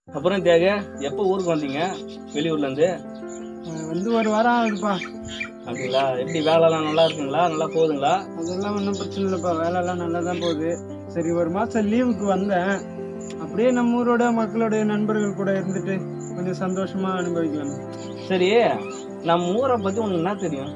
அப்புறம் தியாக எப்போ ஊருக்கு வந்தீங்க வெளியூர்லேருந்து அஹ் வந்து ஒரு வாரம் ஆகுதுப்பா அப்படிங்களா எப்படி வேலைலாம் நல்லா இருக்குங்களா நல்லா போகுதுங்களா அதெல்லாம் ஒன்றும் பிரச்சனை இல்லைப்பா வேலைலாம் நல்லா தான் போகுது சரி ஒரு மாதம் லீவுக்கு வந்தேன் அப்படியே நம்ம ஊரோட மக்களுடைய நண்பர்கள் கூட இருந்துட்டு கொஞ்சம் சந்தோஷமா அனுபவிக்கலாம் சரி நம்ம ஊரை பற்றி உனக்கு என்ன தெரியும்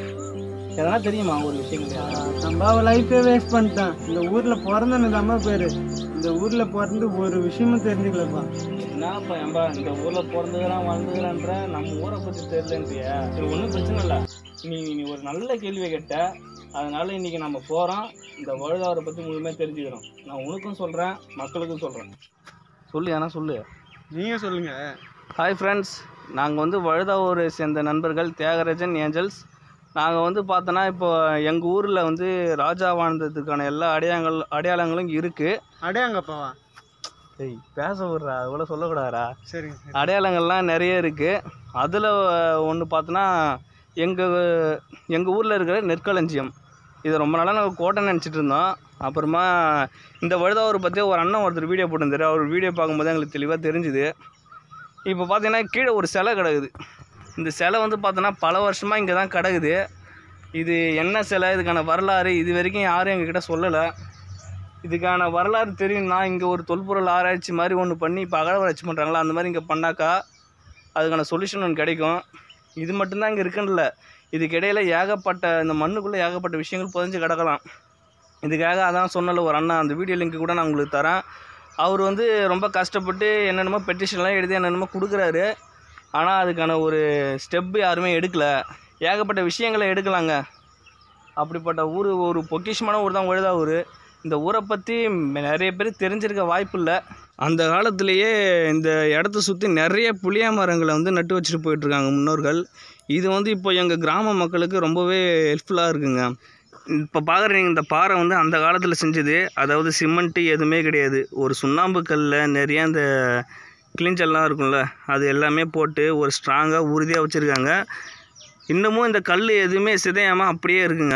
எதனா தெரியுமா ஒரு விஷயங்கள் நம்ம லைஃபே வேஸ்ட் பண்ணிட்டேன் இந்த ஊர்ல பிறந்தனது அம்மா பேரு இந்த ஊர்ல பிறந்து ஒரு விஷயமும் தெரிஞ்சுக்கலப்பா என்னப்பா ஏன்பா இந்த ஊர்ல பிறந்துக்கிறான் வளர்ந்துக்கிறான்ற நம்ம ஊரை பத்தி தெரியலன்றியா சரி ஒன்றும் பிரச்சனை இல்லை நீ நீ ஒரு நல்ல கேள்வியை கேட்ட அதனால இன்னைக்கு நம்ம போறோம் இந்த வழுதாவரை பத்தி முழுமையாக தெரிஞ்சுக்கிறோம் நான் உனக்கும் சொல்றேன் மக்களுக்கும் சொல்றேன் சொல்லு ஏன்னா சொல்லு நீங்க சொல்லுங்க ஹாய் ஃப்ரெண்ட்ஸ் நாங்கள் வந்து வழுதாவூரை சேர்ந்த நண்பர்கள் தியாகராஜன் ஏஞ்சல்ஸ் நாங்கள் வந்து பார்த்தோன்னா இப்போ எங்கள் ஊரில் வந்து ராஜா வாழ்ந்ததுக்கான எல்லா அடையாளங்கள் அடையாளங்களும் இருக்குது அடையாங்கப்பாவா ஏய் பேச விட்றா இவ்வளோ சொல்லக்கூடாதா சரிங்க அடையாளங்கள்லாம் நிறைய இருக்குது அதில் ஒன்று பார்த்தோன்னா எங்கள் எங்கள் ஊரில் இருக்கிற நெற்களஞ்சியம் இது ரொம்ப நாளாக நாங்கள் கோட்டை நினச்சிட்டு இருந்தோம் அப்புறமா இந்த வழுதாவூரை பற்றி ஒரு அண்ணன் ஒருத்தர் வீடியோ போட்டிருந்தாரு அவர் வீடியோ பார்க்கும்போது எங்களுக்கு தெளிவாக தெரிஞ்சுது இப்போ பார்த்தீங்கன்னா கீழே ஒரு சிலை கிடக்குது இந்த சிலை வந்து பார்த்தோன்னா பல வருஷமாக இங்கே தான் கிடக்குது இது என்ன சிலை இதுக்கான வரலாறு இது வரைக்கும் யாரும் எங்ககிட்ட சொல்லலை இதுக்கான வரலாறு தெரியும்னா இங்கே ஒரு தொல்பொருள் ஆராய்ச்சி மாதிரி ஒன்று பண்ணி இப்போ அகழ்வாராய்ச்சி பண்ணுறாங்களா அந்த மாதிரி இங்கே பண்ணாக்கா அதுக்கான சொல்யூஷன் ஒன்று கிடைக்கும் இது மட்டும்தான் இங்கே இருக்குன்னு இதுக்கு இடையில ஏகப்பட்ட இந்த மண்ணுக்குள்ளே ஏகப்பட்ட விஷயங்கள் புதைஞ்சு கிடக்கலாம் இதுக்காக அதான் சொன்னல ஒரு அண்ணா அந்த வீடியோ லிங்க் கூட நான் உங்களுக்கு தரேன் அவர் வந்து ரொம்ப கஷ்டப்பட்டு என்னென்னமோ பெட்டிஷன்லாம் எழுதி என்னென்னமோ கொடுக்குறாரு ஆனால் அதுக்கான ஒரு ஸ்டெப்பு யாருமே எடுக்கல ஏகப்பட்ட விஷயங்களை எடுக்கலாங்க அப்படிப்பட்ட ஊர் ஒரு பொக்கிஷமான ஊர் தான் உழுதா ஊர் இந்த ஊரை பற்றி நிறைய பேர் தெரிஞ்சிருக்க வாய்ப்பு இல்லை அந்த காலத்திலேயே இந்த இடத்த சுற்றி நிறைய புளிய மரங்களை வந்து நட்டு வச்சுட்டு போயிட்டுருக்காங்க முன்னோர்கள் இது வந்து இப்போ எங்கள் கிராம மக்களுக்கு ரொம்பவே ஹெல்ப்ஃபுல்லாக இருக்குங்க இப்போ பார்க்குறீங்க இந்த பாறை வந்து அந்த காலத்தில் செஞ்சது அதாவது சிமெண்ட்டு எதுவுமே கிடையாது ஒரு சுண்ணாம்பு கல்லில் நிறைய அந்த கிளிஞ்சல்லாம் இருக்கும்ல அது எல்லாமே போட்டு ஒரு ஸ்ட்ராங்காக உறுதியாக வச்சுருக்காங்க இன்னமும் இந்த கல் எதுவுமே சிதையாமல் அப்படியே இருக்குங்க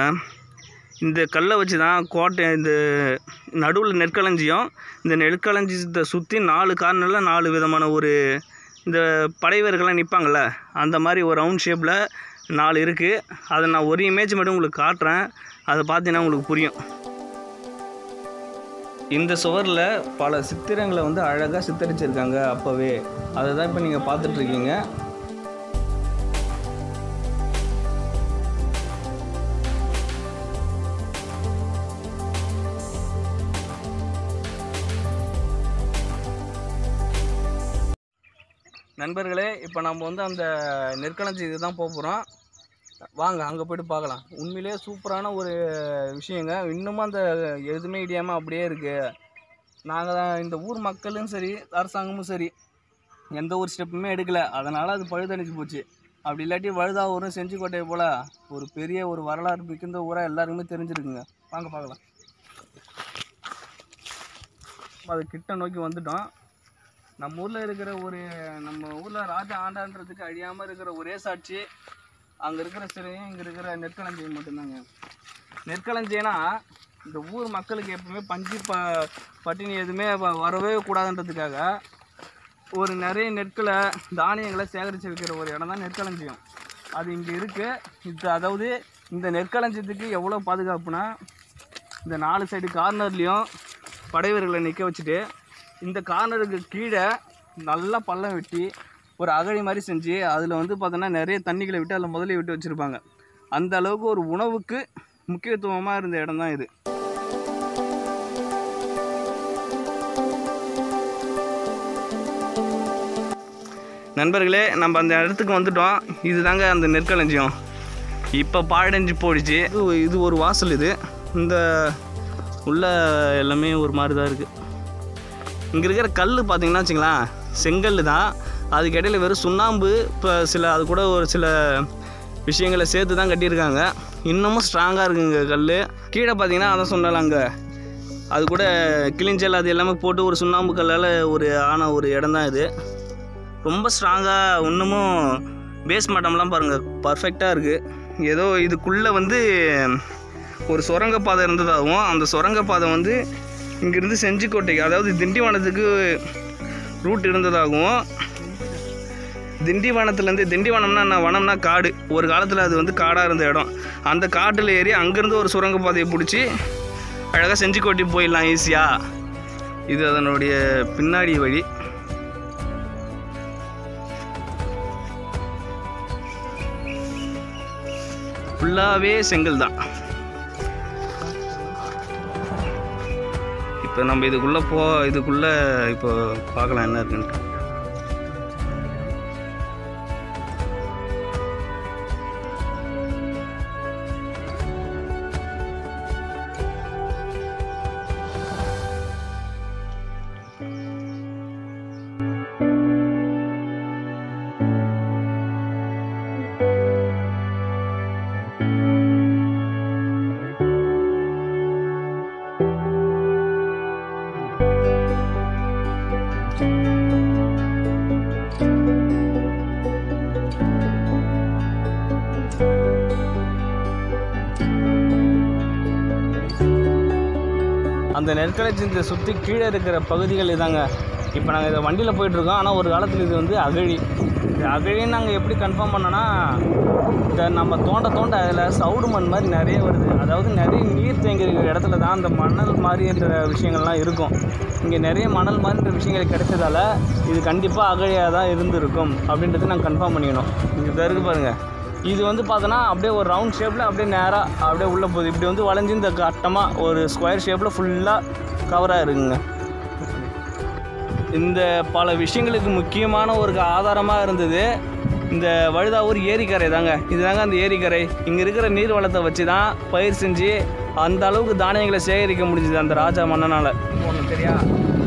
இந்த கல்லை வச்சு தான் கோட்டை இந்த நடுவில் நெற்களஞ்சியம் இந்த நெற்களஞ்சியத்தை சுற்றி நாலு கார்னரில் நாலு விதமான ஒரு இந்த படைவர்கள்லாம் நிற்பாங்கள்ல அந்த மாதிரி ஒரு ரவுண்ட் ஷேப்பில் நாலு இருக்குது அதை நான் ஒரு இமேஜ் மட்டும் உங்களுக்கு காட்டுறேன் அதை பார்த்தீங்கன்னா உங்களுக்கு புரியும் இந்த சுவரில் பல சித்திரங்களை வந்து அழகாக சித்தரிச்சிருக்காங்க அப்போவே அதை தான் இப்போ நீங்கள் பார்த்துட்ருக்கீங்க நண்பர்களே இப்போ நம்ம வந்து அந்த நெற்களஞ்சி இது தான் போக போகிறோம் வாங்க அங்கே போய்ட்டு பார்க்கலாம் உண்மையிலேயே சூப்பரான ஒரு விஷயங்க இன்னமும் அந்த எதுவுமே இடியாமல் அப்படியே இருக்குது நாங்கள் இந்த ஊர் மக்களும் சரி அரசாங்கமும் சரி எந்த ஒரு ஸ்டெப்புமே எடுக்கலை அதனால் அது பழுதடைஞ்சு போச்சு அப்படி இல்லாட்டி வழுதாவூரும் செஞ்சிக்கோட்டையை போல் ஒரு பெரிய ஒரு வரலாறு மிகுந்த ஊராக எல்லாருக்குமே தெரிஞ்சிருக்குங்க வாங்க பார்க்கலாம் அது கிட்ட நோக்கி வந்துட்டோம் நம்ம ஊரில் இருக்கிற ஒரு நம்ம ஊரில் ராஜா ஆண்டான்றதுக்கு அழியாமல் இருக்கிற ஒரே சாட்சி அங்கே இருக்கிற சிலையும் இங்கே இருக்கிற நெற்களஞ்சியம் மட்டும்தாங்க நெற்களஞ்சியனா இந்த ஊர் மக்களுக்கு எப்பவுமே பஞ்சு ப பட்டினி எதுவுமே வ- வரவே கூடாதுன்றதுக்காக ஒரு நிறைய நெற்களை தானியங்களை சேகரித்து வைக்கிற ஒரு இடம் தான் நெற்களஞ்சியம் அது இங்கே இருக்குது இது அதாவது இந்த நெற்களஞ்சியத்துக்கு எவ்வளோ பாதுகாப்புனா இந்த நாலு சைடு கார்னர்லேயும் படைவர்களை நிற்க வச்சுட்டு இந்த கார்னருக்கு கீழே நல்லா பள்ளம் வெட்டி ஒரு அகழி மாதிரி செஞ்சு அதில் வந்து பார்த்தோன்னா நிறைய தண்ணிகளை விட்டு அதில் முதல்ல விட்டு வச்சுருப்பாங்க அந்த அளவுக்கு ஒரு உணவுக்கு முக்கியத்துவமாக இருந்த இடம் தான் இது நண்பர்களே நம்ம அந்த இடத்துக்கு வந்துட்டோம் இதுதாங்க அந்த நெற்களஞ்சியம் இப்போ பாழடைஞ்சு போயிடுச்சு இது இது ஒரு வாசல் இது இந்த உள்ள எல்லாமே ஒரு மாதிரி தான் இருக்குது இங்கே இருக்கிற கல் பார்த்தீங்கன்னா வச்சுங்களேன் செங்கல் தான் அதுக்கு இடையில வெறும் சுண்ணாம்பு இப்போ சில அது கூட ஒரு சில விஷயங்களை சேர்த்து தான் கட்டியிருக்காங்க இன்னமும் ஸ்ட்ராங்காக இருக்குங்க கல் கீழே பார்த்தீங்கன்னா அதான் சொன்னால அங்கே அது கூட கிளிஞ்சல் அது எல்லாமே போட்டு ஒரு சுண்ணாம்பு கல்லால் ஒரு ஆன ஒரு இடம் தான் இது ரொம்ப ஸ்ட்ராங்காக இன்னமும் பேஸ் மட்டம்லாம் பாருங்கள் பர்ஃபெக்டாக இருக்குது ஏதோ இதுக்குள்ளே வந்து ஒரு சுரங்கப்பாதை இருந்ததாகவும் அந்த சுரங்கப்பாதை வந்து இங்கேருந்து செஞ்சிக்கோட்டைக்கு அதாவது திண்டிவனத்துக்கு ரூட் இருந்ததாகவும் திண்டிவனத்துலேருந்து திண்டிவனம்னா என்ன வனம்னா காடு ஒரு காலத்தில் அது வந்து காடாக இருந்த இடம் அந்த காட்டில் ஏறி அங்கேருந்து ஒரு சுரங்கப்பாதையை பிடிச்சி அழகாக செஞ்சிக்கோட்டி போயிடலாம் ஈஸியாக இது அதனுடைய பின்னாடி வழி ஃபுல்லாகவே செங்கல் தான் இப்போ நம்ம இதுக்குள்ளே போ இதுக்குள்ளே இப்போ பார்க்கலாம் என்ன இருக்குன்ட்டு அந்த நெற்களஞ்சியத்தை சுற்றி கீழே இருக்கிற பகுதிகள் இதாங்க இப்போ நாங்கள் இதை வண்டியில் போயிட்டுருக்கோம் ஆனால் ஒரு காலத்தில் இது வந்து அகழி இந்த அகழின்னு நாங்கள் எப்படி கன்ஃபார்ம் பண்ணோன்னா இந்த நம்ம தோண்ட தோண்ட அதில் சவுடு மண் மாதிரி நிறைய வருது அதாவது நிறைய நீர் தேங்கி இருக்கிற இடத்துல தான் அந்த மணல் மாதிரின்ற விஷயங்கள்லாம் இருக்கும் இங்கே நிறைய மணல் மாதிரின்ற விஷயங்கள் கிடைச்சதால இது கண்டிப்பாக அகழியாக தான் இருந்திருக்கும் அப்படின்றது நாங்கள் கன்ஃபார்ம் பண்ணிக்கணும் இங்கே இருக்கு பாருங்கள் இது வந்து பார்த்தோன்னா அப்படியே ஒரு ரவுண்ட் ஷேப்பில் அப்படியே நேராக அப்படியே உள்ளே போகுது இப்படி வந்து வளைஞ்சு இந்த கட்டமாக ஒரு ஸ்கொயர் ஷேப்பில் ஃபுல்லாக கவராக இருக்குங்க இந்த பல விஷயங்களுக்கு முக்கியமான ஒரு ஆதாரமாக இருந்தது இந்த வழுதாவூர் ஏரிக்கரை தாங்க இதுதாங்க அந்த ஏரிக்கரை இங்கே இருக்கிற நீர் வளத்தை வச்சு தான் பயிர் செஞ்சு அந்த அளவுக்கு தானியங்களை சேகரிக்க முடிஞ்சுது அந்த ராஜா மன்னனால் ஒன்று சரியா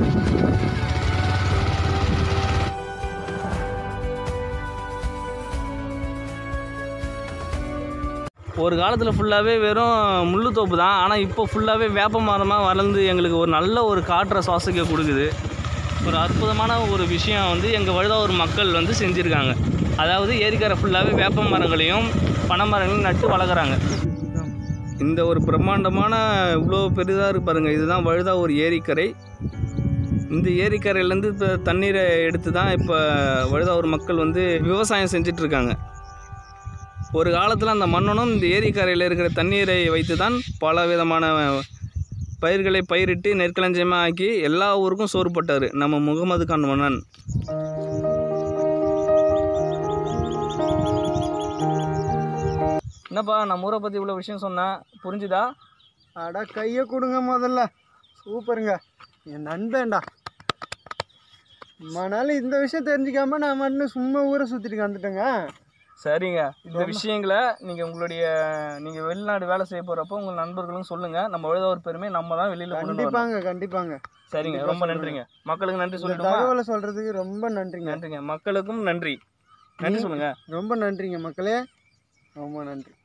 ஒரு காலத்தில் ஃபுல்லாகவே வெறும் முள்ளுத்தோப்பு தான் ஆனால் இப்போ ஃபுல்லாகவே வேப்ப மரமாக வளர்ந்து எங்களுக்கு ஒரு நல்ல ஒரு காற்றை சுவாசிக்க கொடுக்குது ஒரு அற்புதமான ஒரு விஷயம் வந்து எங்கள் வழுதாவூர் மக்கள் வந்து செஞ்சுருக்காங்க அதாவது ஏரிக்கரை ஃபுல்லாகவே வேப்ப மரங்களையும் பனை மரங்களையும் நட்டு வளர்க்குறாங்க இந்த ஒரு பிரம்மாண்டமான இவ்வளோ பெரிதாக இருக்கு பாருங்கள் இதுதான் வழுதாவூர் ஏரிக்கரை இந்த ஏரிக்கரையிலேருந்து இப்போ தண்ணீரை எடுத்து தான் இப்போ வழுதாவூர் மக்கள் வந்து விவசாயம் செஞ்சிட்ருக்காங்க ஒரு காலத்தில் அந்த மன்னனும் இந்த ஏரிக்கரையில் இருக்கிற தண்ணீரை வைத்து தான் பல விதமான பயிர்களை பயிரிட்டு நெற்களஞ்சியமாக ஆக்கி எல்லா ஊருக்கும் சோறு போட்டார் நம்ம முகமது கான் மன்னன் என்னப்பா நம்ம ஊரை பற்றி இவ்வளோ விஷயம் சொன்னேன் புரிஞ்சுதா அட கையை கொடுங்க முதல்ல சூப்பருங்க என் நண்பேன்டா மனால இந்த விஷயம் தெரிஞ்சுக்காம நான் மட்டும் சும்மா ஊரை சுற்றிட்டு வந்துட்டேங்க சரிங்க இந்த விஷயங்களை நீங்கள் உங்களுடைய நீங்கள் வெளிநாடு வேலை செய்ய போகிறப்போ உங்கள் நண்பர்களும் சொல்லுங்கள் நம்ம எழுத ஒரு பெருமை நம்ம தான் வெளியில் கொண்டு வரணும். கண்டிப்பாங்க கண்டிப்பாங்க சரிங்க ரொம்ப நன்றிங்க மக்களுக்கு நன்றி இந்த சொல்லிடுமா தகவலை சொல்றதுக்கு ரொம்ப நன்றிங்க நன்றிங்க மக்களுக்கும் நன்றி நன்றி சொல்லுங்க ரொம்ப நன்றிங்க மக்களே ரொம்ப நன்றி